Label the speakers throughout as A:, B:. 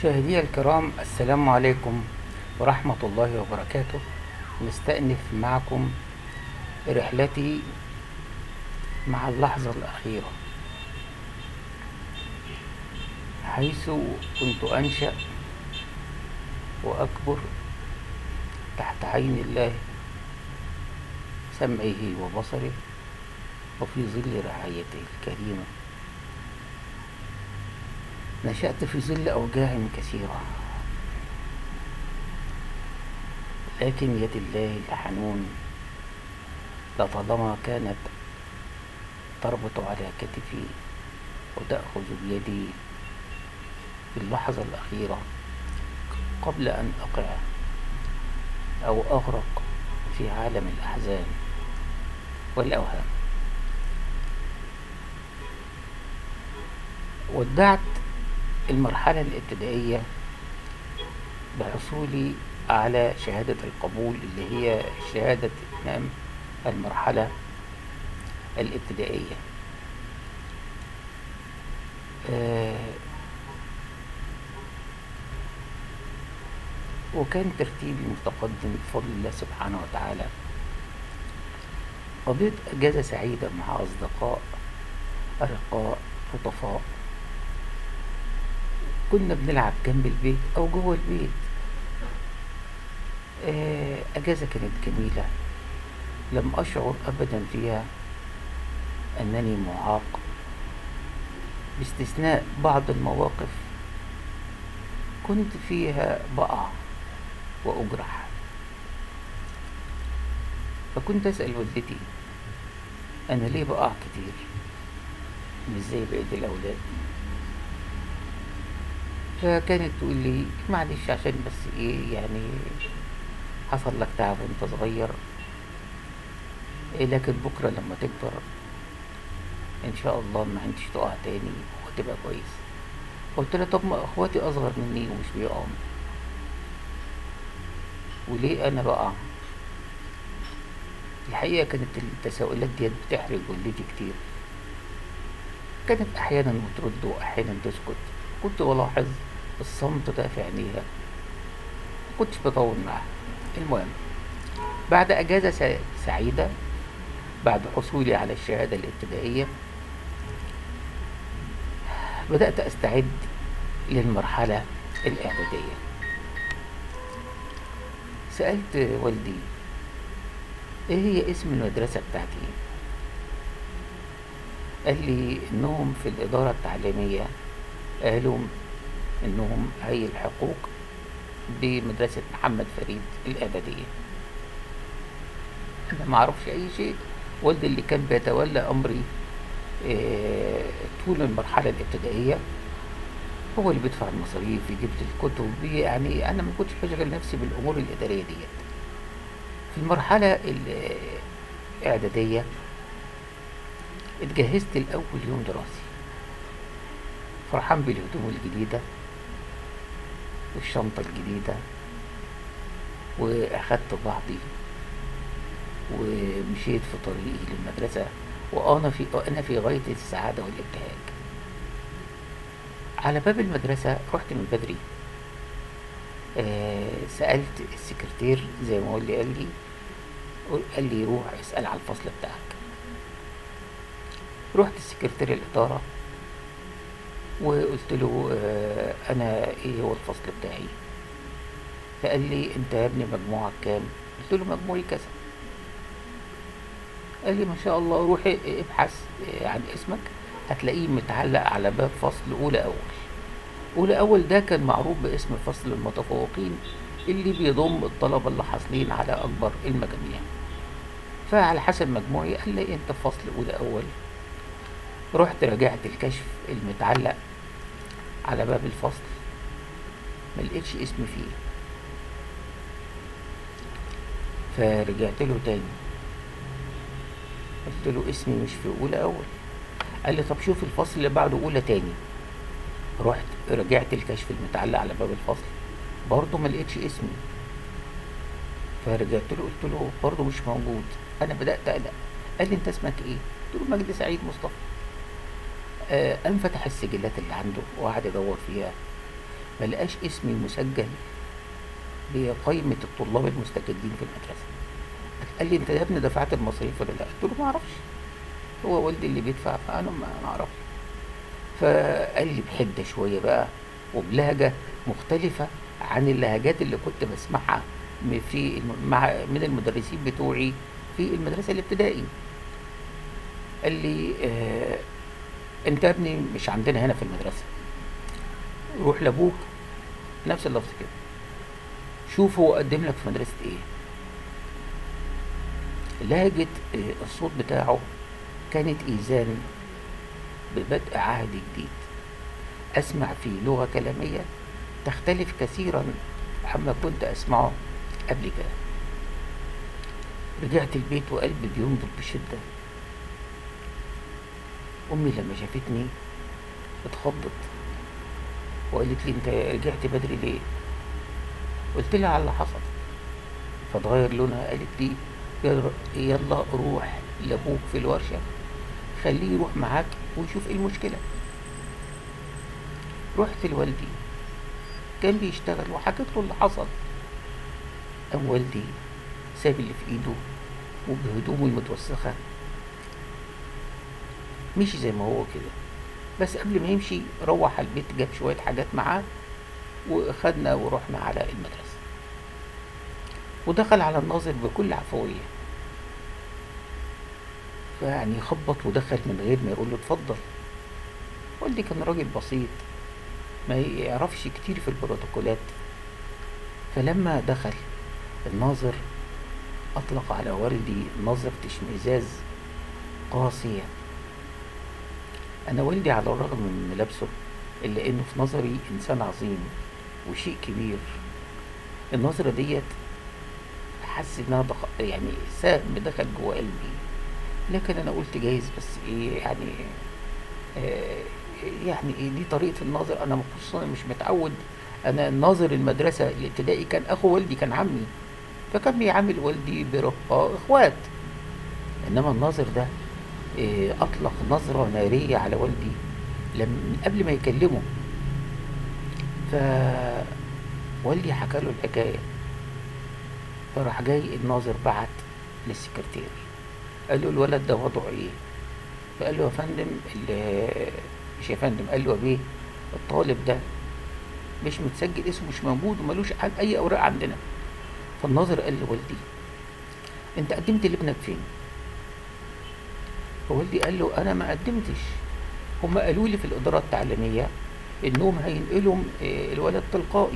A: مشاهدي الكرام السلام عليكم ورحمة الله وبركاته نستأنف معكم رحلتي مع اللحظة الأخيرة حيث كنت أنشأ وأكبر تحت عين الله سمعه وبصره وفي ظل رعايته الكريمة نشأت في ظل أوجاع كثيرة لكن يد الله الحنون لطالما كانت تربط على كتفي وتأخذ بيدي في اللحظة الأخيرة قبل أن أقع أو أغرق في عالم الأحزان والأوهام ودعت المرحلة الابتدائية بحصولي على شهادة القبول اللي هي شهادة إتمام المرحلة الابتدائية آه وكان ترتيبي متقدم بفضل الله سبحانه وتعالى قضيت أجازة سعيدة مع أصدقاء أرقاء لطفاء كنا بنلعب جنب البيت أو جوه البيت آه، أجازة كانت جميلة لم أشعر أبدا فيها أنني معاق باستثناء بعض المواقف كنت فيها بقع وأجرح فكنت أسأل والدتي أنا ليه بقع كتير مش زي بقية الأولاد فكانت تقول لي معلش عشان بس إيه يعني حصل لك تعب وأنت صغير إيه لكن بكرة لما تكبر إن شاء الله ما عندش تقع تاني وهتبقى كويس قلت لها طب ما اخواتي اصغر مني ومش بيقعوا وليه انا بقع الحقيقة كانت التساؤلات ديت بتحرج والدتي كتير كانت احيانا بترد واحيانا تسكت كنت بلاحظ الصمت ده في عينيها كنتش بطول معاها المهم بعد اجازة سع- سعيدة بعد حصولي على الشهادة الابتدائية بدأت أستعد للمرحلة الإعدادية سألت والدي إيه هي اسم المدرسة بتاعتي قال لي إنهم في الإدارة التعليمية قالوا إنهم هيلحقوك بمدرسة محمد فريد الإعدادية أنا ما أعرفش أي شيء والدي اللي كان بيتولى أمري آه، طول المرحلة الابتدائية هو اللي بيدفع المصاريف يجيب لي الكتب يعني أنا ما كنتش بشغل نفسي بالأمور الإدارية ديت في المرحلة الإعدادية اتجهزت لأول يوم دراسي فرحان بالهدوم الجديدة والشنطة الجديدة وأخدت بعضي ومشيت في طريقي للمدرسة وأنا في وأنا في غاية السعادة والابتهاج على باب المدرسة رحت من بدري آه سألت السكرتير زي ما هو اللي قال لي قال لي روح اسأل على الفصل بتاعك رحت السكرتير الإدارة وقلت له آه أنا إيه هو الفصل بتاعي فقال لي أنت يا ابني مجموعك كام قلت له مجموعي كذا قال لي ما شاء الله روح ابحث عن اسمك هتلاقيه متعلق على باب فصل أولى أول أولى أول ده كان معروف باسم فصل المتفوقين اللي بيضم الطلبة اللي حاصلين على أكبر المجاميع فعلى حسب مجموعي قال لي أنت في فصل أولى أول رحت راجعت الكشف المتعلق على باب الفصل ملقتش اسمي فيه فرجعت له تاني قلت له اسمي مش في اولى اول قال لي طب شوف الفصل اللي بعده اولى تاني رحت رجعت الكشف المتعلق على باب الفصل برضه ما لقيتش اسمي فرجعت له قلت له برضه مش موجود انا بدات اقلق قال لي انت اسمك ايه قلت له مجدي سعيد مصطفى آه قام فتح السجلات اللي عنده وقعد يدور فيها ما لقاش اسمي مسجل بقائمة الطلاب المستجدين في المدرسة قال لي انت يا ابني دفعت المصاريف ولا لا قلت له ما اعرفش هو والدي اللي بيدفع فانا ما اعرفش فقال لي بحدة شوية بقى وبلهجة مختلفة عن اللهجات اللي كنت بسمعها م- في الم- مع من المدرسين بتوعي في المدرسة الابتدائي قال لي آه انت يا ابني مش عندنا هنا في المدرسة روح لابوك نفس اللفظ كده شوف هو قدم لك في مدرسة ايه لهجة آه، الصوت بتاعه كانت إيذان ببدء عهد جديد أسمع فيه لغة كلامية تختلف كثيرا عما كنت أسمعه قبل كده رجعت البيت وقلبي بينبض بشدة أمي لما شافتني اتخضت وقالت لي أنت رجعت بدري ليه؟ قلت لها على اللي حصل فتغير لونها قالت لي يلا- يلا روح لأبوك في الورشة خليه يروح معاك ويشوف ايه المشكلة رحت لوالدي كان بيشتغل وحكيت له اللي حصل قام والدي ساب اللي في ايده وبهدومه المتوسخة مشي زي ما هو كده بس قبل ما يمشي روح على البيت جاب شوية حاجات معاه وخدنا ورحنا على المدرسة ودخل على الناظر بكل عفوية فيعني خبط ودخل من غير ما يقول له اتفضل والدي كان راجل بسيط ما يعرفش كتير في البروتوكولات فلما دخل الناظر أطلق على والدي نظرة اشمئزاز قاسية أنا والدي على الرغم من ملابسه إلا إنه في نظري إنسان عظيم وشيء كبير النظرة ديت حس إنها دخ... يعني سهم دخل جوه قلبي لكن أنا قلت جايز بس إيه يعني آه يعني إيه دي طريقة الناظر أنا خصوصا مش متعود أنا ناظر المدرسة الابتدائي كان أخو والدي كان عمي فكان بيعامل والدي برفقة إخوات إنما الناظر ده إيه، أطلق نظرة نارية على والدي لم من قبل ما يكلمه فوالدي حكى له الحكاية فراح جاي الناظر بعت للسكرتير قال له الولد ده وضعه ايه فقال له يا فندم ال- مش يا فندم قال له يا بيه الطالب ده مش متسجل اسمه مش موجود وملوش عن اي اوراق عندنا فالناظر قال لوالدي انت قدمت لابنك فين فوالدي قال له انا ما قدمتش هم قالوا لي في الاداره التعليميه انهم هينقلوا آه، الولد تلقائي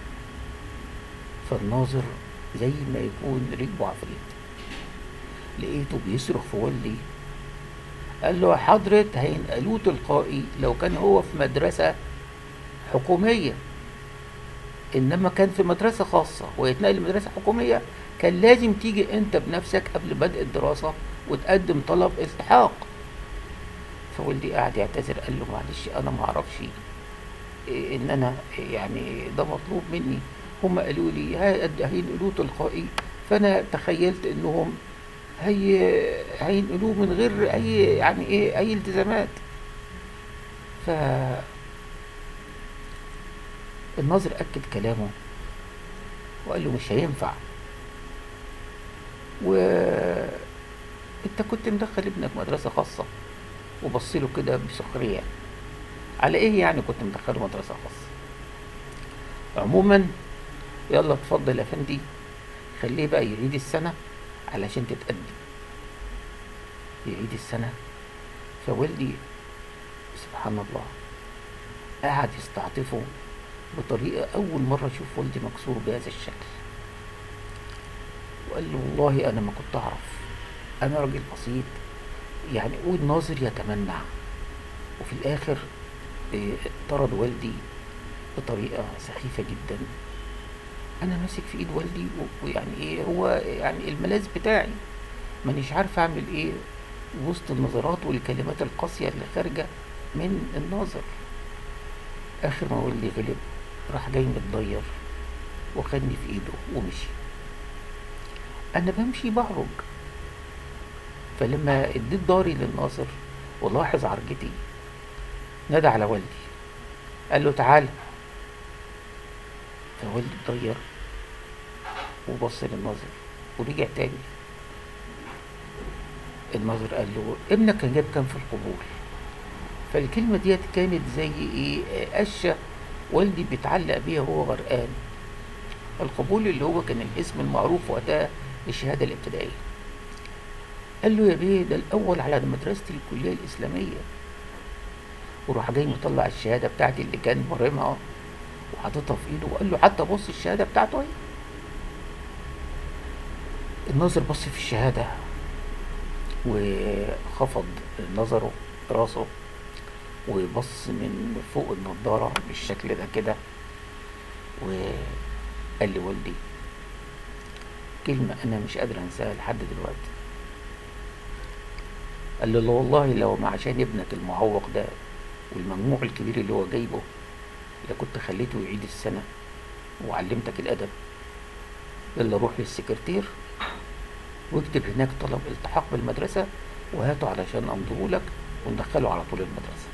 A: فالناظر زي ما يكون ركبه عفريت لقيته بيصرخ في والدي قال له يا حضرة هينقلوه تلقائي لو كان هو في مدرسة حكومية إنما كان في مدرسة خاصة ويتنقل لمدرسة حكومية كان لازم تيجي أنت بنفسك قبل بدء الدراسة وتقدم طلب التحاق فوالدي قاعد يعتذر قال له معلش أنا ما أعرفش إيه إن أنا يعني ده مطلوب مني هم قالوا لي هي- هينقلوه تلقائي فأنا تخيلت إنهم هي هينقلوه من غير أي يعني إيه أي التزامات ف الناظر أكد كلامه وقال له مش هينفع و انت كنت مدخل ابنك مدرسة خاصة وبص له كده بسخرية على ايه يعني كنت مدخله مدرسة خاصة عموما يلا اتفضل يا فندي خليه بقى يعيد السنة علشان تتقدم يعيد السنة فوالدي سبحان الله قعد يستعطفه بطريقة أول مرة أشوف والدي مكسور بهذا الشكل وقال له والله أنا ما كنت أعرف أنا راجل بسيط يعني قول ناظر يتمنع وفي الآخر إيه، طرد والدي بطريقة سخيفة جدا أنا ماسك في إيد والدي و- ويعني إيه هو يعني الملاذ بتاعي مانيش عارف أعمل إيه وسط النظرات والكلمات القاسية اللي خارجة من الناظر آخر ما والدي غلب راح جاي متضير وخدني في إيده ومشي أنا بمشي بعرج فلما اديت ضهري للناظر ولاحظ عرجتي نادى على والدي قال له تعالى فوالدي اتغير وبص للناظر ورجع تاني الناظر قال له ابنك كان جايب كام في القبول فالكلمة ديت كانت زي ايه قشة والدي بيتعلق بيها وهو غرقان القبول اللي هو كان الاسم المعروف وقتها للشهادة الابتدائية قال له يا بيه ده الأول على مدرستي الكلية الإسلامية وراح جاي مطلع الشهادة بتاعتي اللي كان مرمها وحاططها في ايده وقال له حتى بص الشهادة بتاعته اهي الناظر بص في الشهادة وخفض نظره راسه وبص من فوق النضارة بالشكل ده كده وقال لي والدي كلمة أنا مش قادر أنساها لحد دلوقتي قال له والله لو ما عشان ابنك المعوق ده والمجموع الكبير اللي هو جايبه لكنت خليته يعيد السنة وعلمتك الأدب يلا روح للسكرتير واكتب هناك طلب التحاق بالمدرسة وهاته علشان أمضيه لك وندخله على طول المدرسة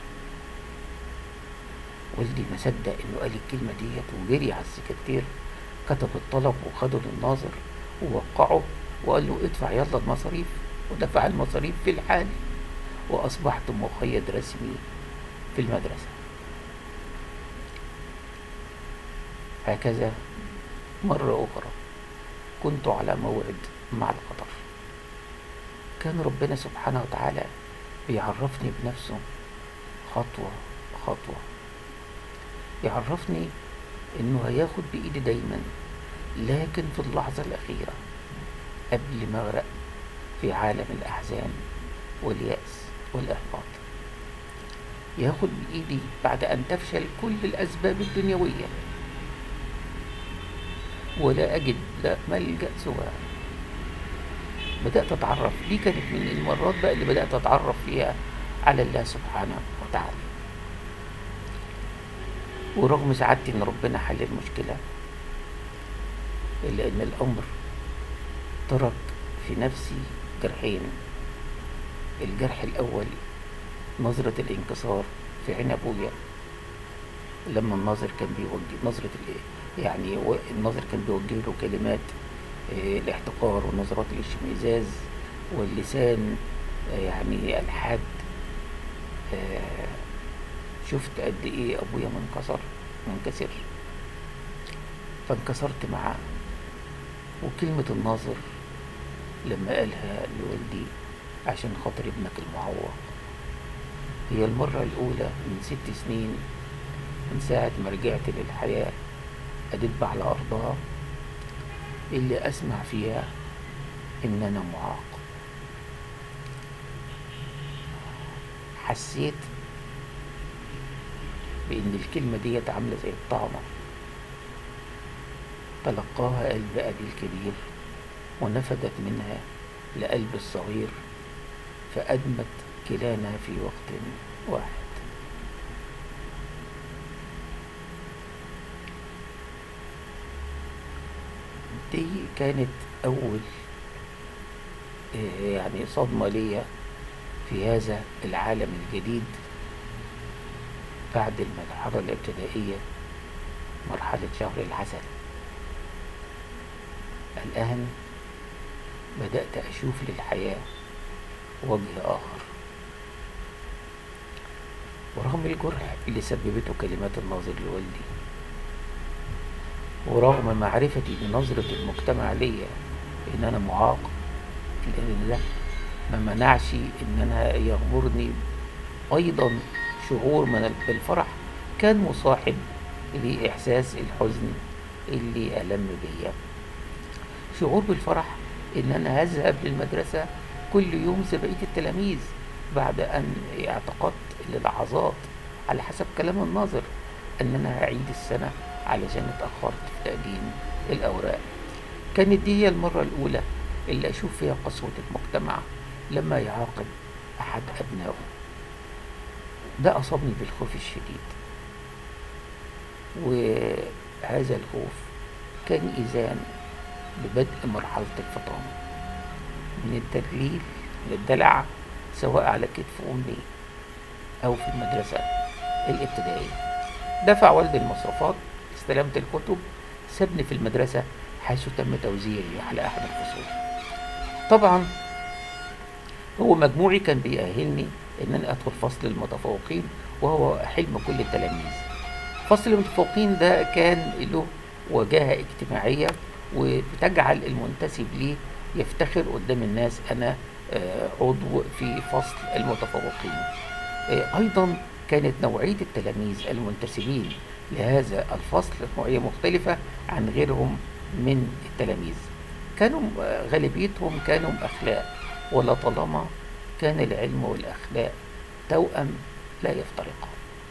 A: والدي ما صدق إنه قال الكلمة ديت وجري على السكرتير كتب الطلب وخده للناظر ووقعه وقال له ادفع يلا المصاريف ودفع المصاريف في الحال وأصبحت مقيد رسمي في المدرسة هكذا مرة أخرى كنت على موعد مع القدر كان ربنا سبحانه وتعالى بيعرفني بنفسه خطوة خطوة يعرفني انه هياخد بايدي دايما لكن في اللحظة الاخيرة قبل ما اغرق في عالم الاحزان واليأس والاحباط ياخد بايدي بعد ان تفشل كل الاسباب الدنيوية ولا اجد لا ملجأ سواه بدأت أتعرف دي كانت من المرات بقى اللي بدأت أتعرف فيها على الله سبحانه وتعالى ورغم سعادتي إن ربنا حل المشكلة إلا إن الأمر ترك في نفسي جرحين الجرح الأول نظرة الانكسار في عين أبويا لما الناظر كان بيوجه نظرة يعني الناظر كان بيوجه له كلمات الاحتقار ونظرات الاشمئزاز واللسان يعني الحاد شفت قد ايه ابويا منكسر منكسر فانكسرت معاه وكلمة الناظر لما قالها لوالدي عشان خاطر ابنك المعوق هي المرة الأولى من ست سنين من ساعة ما رجعت للحياة أدب على أرضها اللي أسمع فيها إن أنا معاق حسيت بإن الكلمة ديت عاملة زي الطعمة تلقاها قلب أبي الكبير ونفدت منها لقلب الصغير فأدمت كلانا في وقت واحد دي كانت أول يعني صدمة ليا في هذا العالم الجديد بعد المرحلة الابتدائية مرحلة شهر العسل الآن بدأت أشوف للحياة وجه آخر ورغم الجرح اللي سببته كلمات الناظر لوالدي ورغم معرفتي بنظرة المجتمع ليا إن أنا معاق لأن ده ما منعش إن أنا يغمرني أيضا شعور من بالفرح كان مصاحب لإحساس الحزن اللي ألم بيا شعور بالفرح إن أنا هذهب للمدرسة كل يوم زي بقية التلاميذ بعد أن اعتقدت للحظات على حسب كلام الناظر أن أنا هعيد السنة علشان اتأخرت في تقديم الأوراق كانت دي هي المرة الأولى اللي أشوف فيها قسوة المجتمع لما يعاقب أحد أبنائه ده أصابني بالخوف الشديد وهذا الخوف كان إذان ببدء مرحلة الفطام من التدليل للدلع سواء على كتف أمي أو في المدرسة الابتدائية دفع والدي المصروفات استلمت الكتب سابني في المدرسة حيث تم توزيعي على أحد الفصول طبعا هو مجموعي كان بيأهلني إن أنا أدخل فصل المتفوقين وهو حلم كل التلاميذ فصل المتفوقين ده كان له وجاهة اجتماعية وبتجعل المنتسب ليه يفتخر قدام الناس أنا آه، عضو في فصل المتفوقين آه، أيضا كانت نوعية التلاميذ المنتسبين لهذا الفصل نوعية مختلفة عن غيرهم من التلاميذ كانوا آه، غالبيتهم كانوا أخلاق ولطالما كان العلم والأخلاق توأم لا يفترقان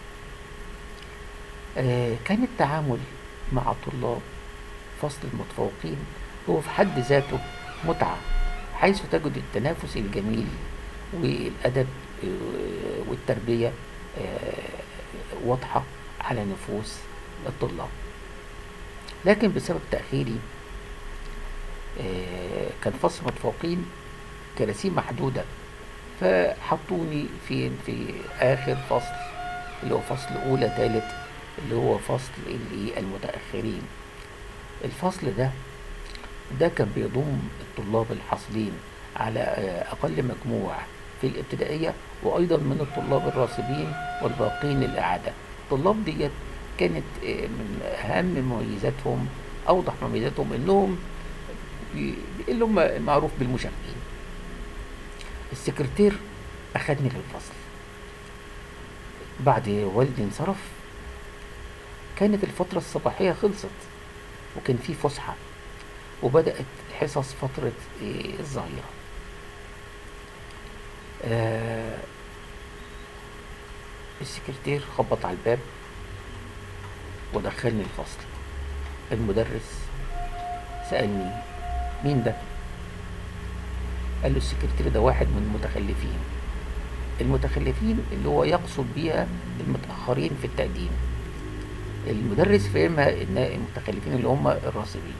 A: آه، كان التعامل مع طلاب فصل المتفوقين هو في حد ذاته متعة حيث تجد التنافس الجميل والأدب آه، والتربية آه، واضحة على نفوس الطلاب لكن بسبب تأخيري آه، كان فصل متفوقين كراسي محدودة فحطوني في في آخر فصل اللي هو فصل أولى تالت اللي هو فصل اللي المتأخرين الفصل ده ده كان بيضم الطلاب الحاصلين على آه، أقل مجموع في الابتدائية وأيضا من الطلاب الراسبين والباقين الإعادة الطلاب ديت كانت آه، من أهم مميزاتهم أوضح مميزاتهم إنهم بي- اللي هم معروف بالمشاركين السكرتير أخدني للفصل بعد والدي انصرف كانت الفترة الصباحية خلصت وكان في فسحة وبدأت حصص فترة إيه، الظهيرة آه السكرتير خبط على الباب ودخلني الفصل المدرس سألني مين ده قال له السكرتير ده واحد من المتخلفين المتخلفين اللي هو يقصد بيها المتأخرين في التقديم المدرس فهمها ان المتخلفين اللي هم الراسبين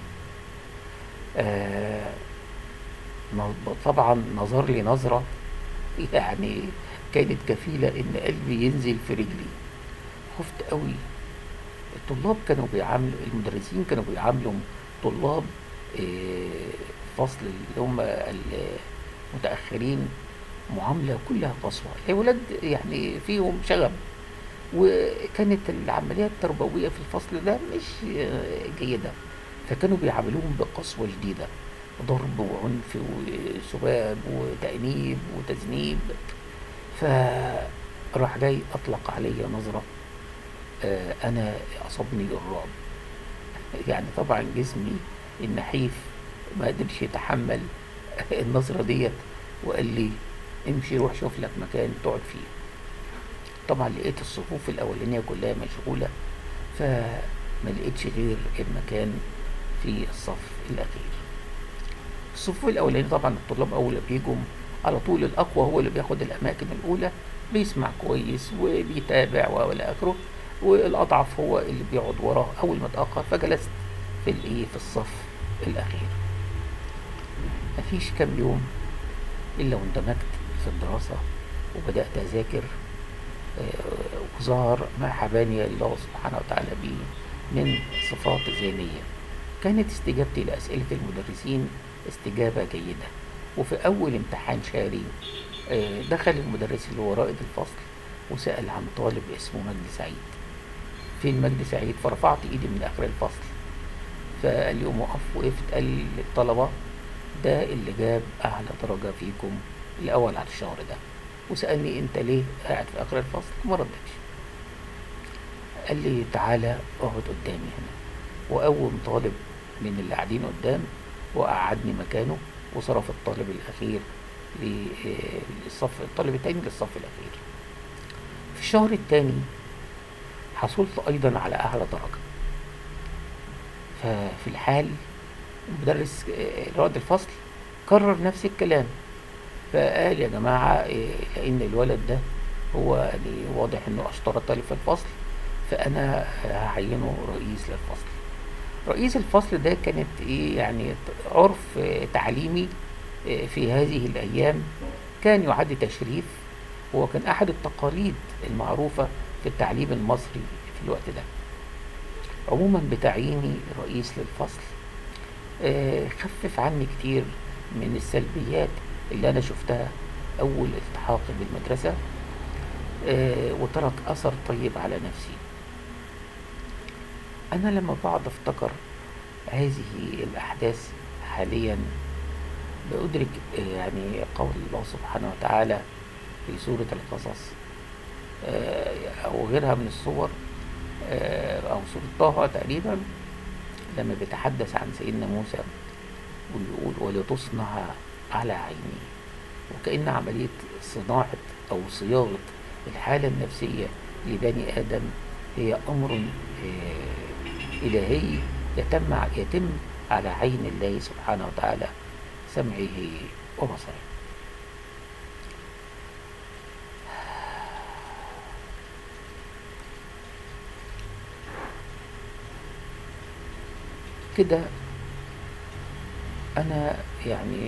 A: آه ن- طبعا نظر لي نظرة يعني كانت كفيلة ان قلبي ينزل في رجلي خفت قوي الطلاب كانوا بيعاملوا المدرسين كانوا بيعاملوا طلاب آه، فصل اللي هم المتأخرين معاملة كلها قسوة الولاد يعني فيهم شغب وكانت العملية التربوية في الفصل ده مش آه، جيدة فكانوا بيعاملوهم بقسوة شديدة ضرب وعنف وسباب وتأنيب وتذنيب فراح جاي أطلق علي نظرة آه، أنا أصابني الرعب يعني طبعا جسمي النحيف ما قدرش يتحمل النظرة ديت وقال لي امشي روح شوف لك مكان تقعد فيه طبعا لقيت الصفوف الأولانية كلها مشغولة فما لقيتش غير المكان في الصف الأخير الصفوف الأولانية طبعا الطلاب أول ما بيجوا على طول الأقوى هو اللي بياخد الأماكن الأولى بيسمع كويس وبيتابع وإلى آخره والأضعف هو اللي بيقعد وراه أول ما اتأخر فجلست في الإيه في الصف الأخير مفيش كام يوم إلا واندمجت في الدراسة وبدأت أذاكر آه، وظهر ما حباني الله سبحانه وتعالى به من صفات ذهنية كانت استجابتي لأسئلة المدرسين استجابة جيدة وفي أول امتحان شهري آه، دخل المدرس اللي هو رائد الفصل وسأل عن طالب اسمه مجدي سعيد فين مجدي سعيد فرفعت ايدي من اخر الفصل فقال لي قوم وقف وقفت قال للطلبة ده اللي جاب اعلى درجة فيكم الاول على الشهر ده وسألني انت ليه قاعد في اخر الفصل ما ردتش قال لي تعالى اقعد قدامي هنا وقوم طالب من اللي قاعدين قدام وقعدني مكانه وصرف الطالب الاخير للصف الطالب التاني للصف الاخير في الشهر التاني حصلت أيضا على أعلى درجة ففي الحال مدرس آه، رائد الفصل كرر نفس الكلام فقال يا جماعة آه، لأن الولد ده هو يعني واضح إنه أشطر طالب في الفصل فأنا هعينه رئيس للفصل رئيس الفصل ده كانت إيه يعني عرف آه، تعليمي آه، في هذه الأيام كان يعد تشريف هو كان أحد التقاليد المعروفة في التعليم المصري في الوقت ده عموما بتعييني رئيس للفصل آه، خفف عني كتير من السلبيات اللي أنا شفتها أول التحاقي بالمدرسة آه، وترك أثر طيب على نفسي أنا لما بقعد أفتكر هذه الأحداث حاليا بأدرك آه، يعني قول الله سبحانه وتعالى في سورة القصص آه، أو غيرها من الصور آه، أو سورة طه تقريبا لما بيتحدث عن سيدنا موسى ويقول ولتصنع على عيني وكأن عملية صناعة أو صياغة الحالة النفسية لبني آدم هي أمر آه، إلهي يتم يتم على عين الله سبحانه وتعالى سمعه وبصره كده أنا يعني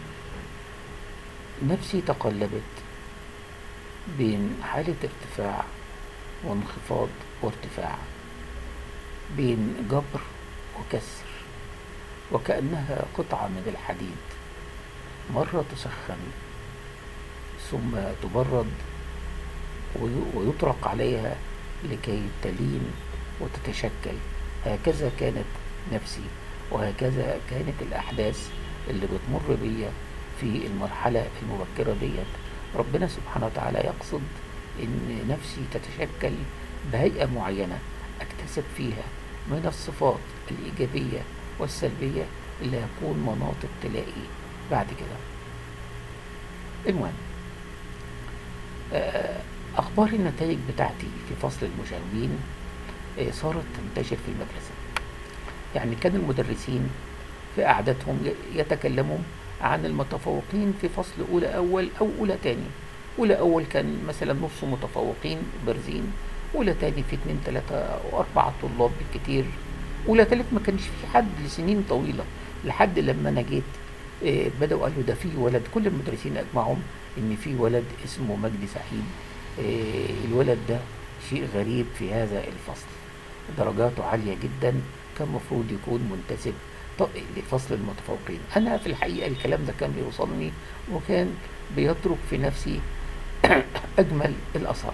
A: نفسي تقلبت بين حالة ارتفاع وانخفاض وارتفاع بين جبر وكسر وكأنها قطعة من الحديد مرة تسخن ثم تبرد وي- ويطرق عليها لكي تلين وتتشكل هكذا كانت نفسي وهكذا كانت الأحداث اللي بتمر بيا في المرحلة المبكرة ديت ربنا سبحانه وتعالى يقصد إن نفسي تتشكل بهيئة معينة أكتسب فيها من الصفات الإيجابية والسلبية اللي هتكون مناط ابتلائي بعد كده المهم آه، أخبار النتائج بتاعتي في فصل المشاغبين آه، صارت تنتشر في المدرسة يعني كان المدرسين في قعدتهم ي- يتكلموا عن المتفوقين في فصل أولى أول أو أولى تاني أولى أول كان مثلا نص متفوقين بارزين أولى تاني في اتنين تلاتة أو أربعة طلاب بالكتير أولى تالت ما كانش في حد لسنين طويلة لحد لما أنا جيت آه، بدأوا قالوا ده في ولد كل المدرسين أجمعهم إن في ولد اسمه مجدي سعيد آه، الولد ده شيء غريب في هذا الفصل درجاته عالية جدا كان المفروض يكون منتسب ط- لفصل المتفوقين أنا في الحقيقة الكلام ده كان بيوصلني وكان بيترك في نفسي أجمل الآثار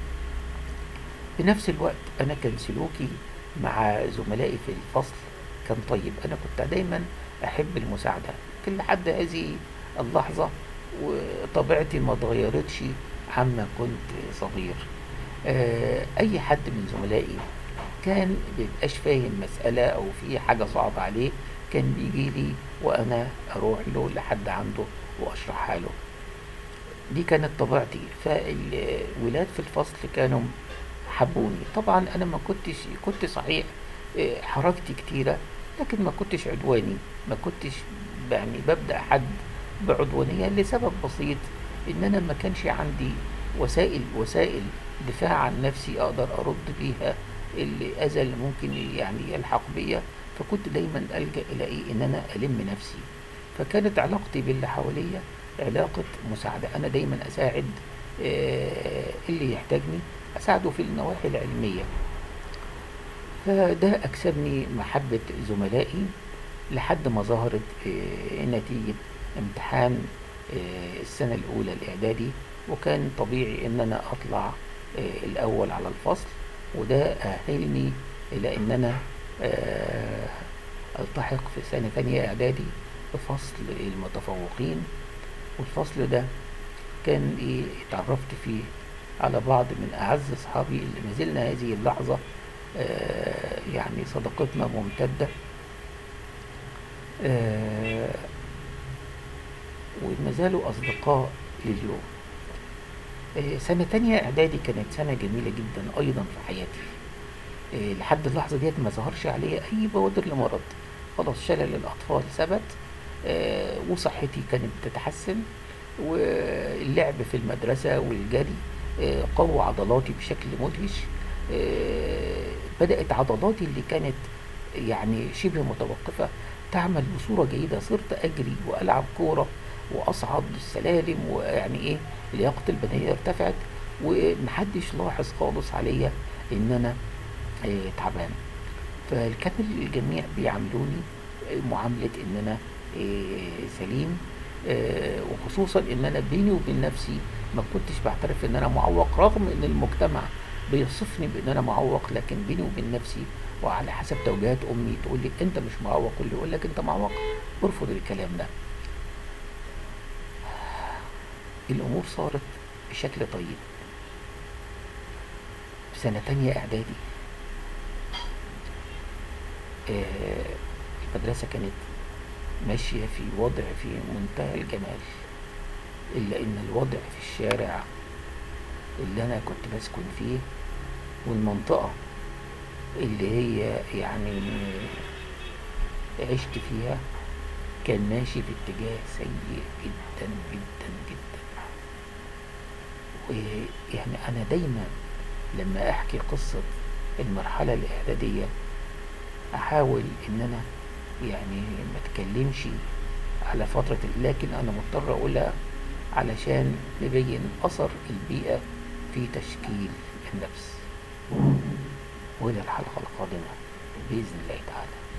A: بنفس الوقت أنا كان سلوكي مع زملائي في الفصل كان طيب أنا كنت دايما أحب المساعدة كل لحد هذه اللحظة وطبيعتي ما اتغيرتش عما كنت صغير آه، أي حد من زملائي كان بيبقاش فاهم مسألة أو في حاجة صعبة عليه كان بيجي لي وأنا أروح له لحد عنده وأشرحها له دي كانت طبيعتي فالولاد في الفصل كانوا حبوني طبعا انا ما كنتش كنت صحيح آه، حركتي كتيره لكن ما كنتش عدواني ما كنتش يعني ببدا حد بعدوانيه لسبب بسيط ان انا ما كانش عندي وسائل وسائل دفاع عن نفسي اقدر ارد بيها الاذى اللي ممكن يعني يلحق بيا فكنت دايما الجا الى ايه ان انا الم نفسي فكانت علاقتي باللي حواليا علاقة مساعدة أنا دايما أساعد آه، اللي يحتاجني أساعده في النواحي العلمية فده أكسبني محبة زملائي لحد ما ظهرت آه، نتيجة امتحان آه، السنة الأولى الإعدادي وكان طبيعي إن أنا أطلع آه، الأول على الفصل وده أهلني إلى إن أنا آه، ألتحق في سنة تانية إعدادي بفصل المتفوقين والفصل ده كان إيه اتعرفت فيه على بعض من أعز أصحابي اللي ما زلنا هذه اللحظة آه، يعني صداقتنا ممتدة آه، وما زالوا أصدقاء لليوم آه، سنة تانية إعدادي كانت سنة جميلة جدا أيضا في حياتي آه، لحد اللحظة ديت ما ظهرش عليا أي بوادر لمرض خلاص شلل الأطفال ثبت آه، وصحتي كانت بتتحسن واللعب في المدرسة والجري آه، قوى عضلاتي بشكل مدهش آه، بدأت عضلاتي اللي كانت يعني شبه متوقفة تعمل بصورة جيدة صرت أجري وألعب كورة وأصعد السلالم ويعني إيه لياقتي البدنية ارتفعت ومحدش لاحظ خالص عليا إن أنا آه، تعبان فكان الجميع بيعاملوني معاملة ان انا إيه، سليم آه، وخصوصا ان انا بيني وبين نفسي ما كنتش بعترف ان انا معوق رغم ان المجتمع بيصفني بان انا معوق لكن بيني وبين نفسي وعلى حسب توجيهات امي تقول لي انت مش معوق واللي يقول لك انت معوق ارفض الكلام ده الامور صارت بشكل طيب في سنة تانية اعدادي آه، المدرسة كانت ماشية في وضع في منتهى الجمال إلا إن الوضع في الشارع اللي أنا كنت بسكن فيه والمنطقة اللي هي يعني عشت فيها كان ماشي في اتجاه سيء جدا جدا جدا ويعني أنا دايما لما أحكي قصة المرحلة الإعدادية أحاول إن أنا يعني ما تكلمش على فترة لكن أنا مضطر أقولها علشان نبين أثر البيئة في تشكيل النفس وإلى الحلقة القادمة بإذن الله تعالى